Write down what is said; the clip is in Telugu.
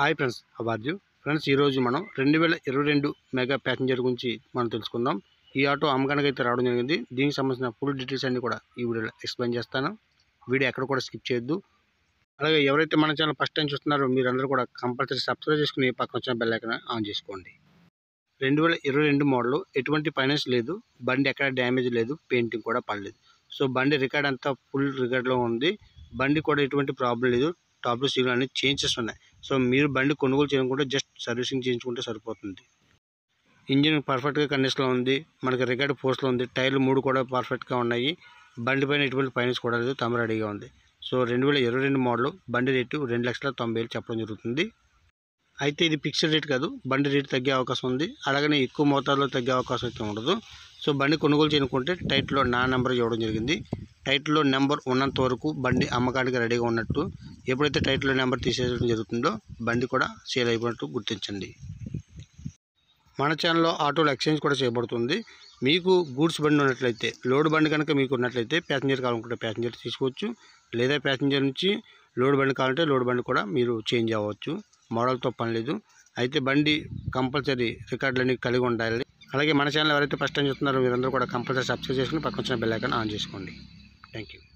హాయ్ ఫ్రెండ్స్ అబార్జు ఫ్రెండ్స్ ఈరోజు మనం రెండు వేల ఇరవై రెండు మెగా ప్యాసింజర్ గురించి మనం తెలుసుకుందాం ఈ ఆటో అమ్మకానికి అయితే రావడం జరిగింది దీనికి సంబంధించిన ఫుల్ డీటెయిల్స్ అన్ని కూడా ఈ వీడియోలో ఎక్స్ప్లెయిన్ చేస్తాను వీడియో ఎక్కడ కూడా స్కిప్ చేయొద్దు అలాగే ఎవరైతే మన ఛానల్ ఫస్ట్ టైం చూస్తున్నారో మీరందరూ కూడా కంపల్సరీ సబ్స్క్రైబ్ చేసుకుని పక్కన వచ్చిన బెల్ ఐకాన్ ఆన్ చేసుకోండి రెండు వేల ఇరవై రెండు మోడల్ ఎటువంటి ఫైనాన్స్ లేదు బండి ఎక్కడ డ్యామేజ్ లేదు పెయింటింగ్ కూడా పడలేదు సో బండి రికార్డ్ అంతా ఫుల్ రికార్డ్లో ఉంది బండి కూడా ఎటువంటి ప్రాబ్లం లేదు టాప్లో సీల్ అన్ని చేంజెస్ ఉన్నాయి సో మీరు బండి కొనుగోలు చేయకుంటే జస్ట్ సర్వీసింగ్ చేయించుకుంటే సరిపోతుంది ఇంజిన్ పర్ఫెక్ట్గా కండిషన్లో ఉంది మనకి రికార్డ్ పోస్ట్లో ఉంది టైర్లు మూడు కూడా పర్ఫెక్ట్గా ఉన్నాయి బండి పైన ఎటువంటి ఫైనాన్స్ కూడా లేదు తమ రెడీగా ఉంది సో రెండు వేల ఇరవై రెండు మోడల్ బండి రేటు రెండు లక్షల తొంభై వేలు చెప్పడం జరుగుతుంది అయితే ఇది ఫిక్స్డ్ రేట్ కాదు బండి రేటు తగ్గే అవకాశం ఉంది అలాగనే ఎక్కువ మోతాదులో తగ్గే అవకాశం అయితే ఉండదు సో బండి కొనుగోలు చేయనుకుంటే టైట్లో నా నెంబర్ ఇవ్వడం జరిగింది టైట్లో నెంబర్ ఉన్నంత వరకు బండి అమ్మకానికి రెడీగా ఉన్నట్టు ఎప్పుడైతే టైట్లో నెంబర్ తీసేయడం జరుగుతుందో బండి కూడా సేల్ అయిపోయినట్టు గుర్తించండి మన ఛానల్లో ఆటోలు ఎక్స్చేంజ్ కూడా చేయబడుతుంది మీకు గూడ్స్ బండి ఉన్నట్లయితే లోడ్ బండి కనుక మీకు ఉన్నట్లయితే ప్యాసింజర్ కావాలనుకుంటే ప్యాసింజర్ తీసుకోవచ్చు లేదా ప్యాసింజర్ నుంచి లోడ్ బండి కావాలంటే లోడ్ బండి కూడా మీరు చేంజ్ అవ్వచ్చు మోడల్తో పని లేదు అయితే బండి కంపల్సరీ రికార్డులన్నీ కలిగి ఉండాలి అలాగే మన ఛానల్ ఎవరైతే ఫస్ట్ టైం చూస్తున్నారో మీరందరూ కూడా కంపల్సరీ సబ్స్క్రైబ్ చేసుకుని పక్కన వచ్చిన బెల్ ఐకాన్ ఆన్ చేసుకోండి థ్యాంక్ యూ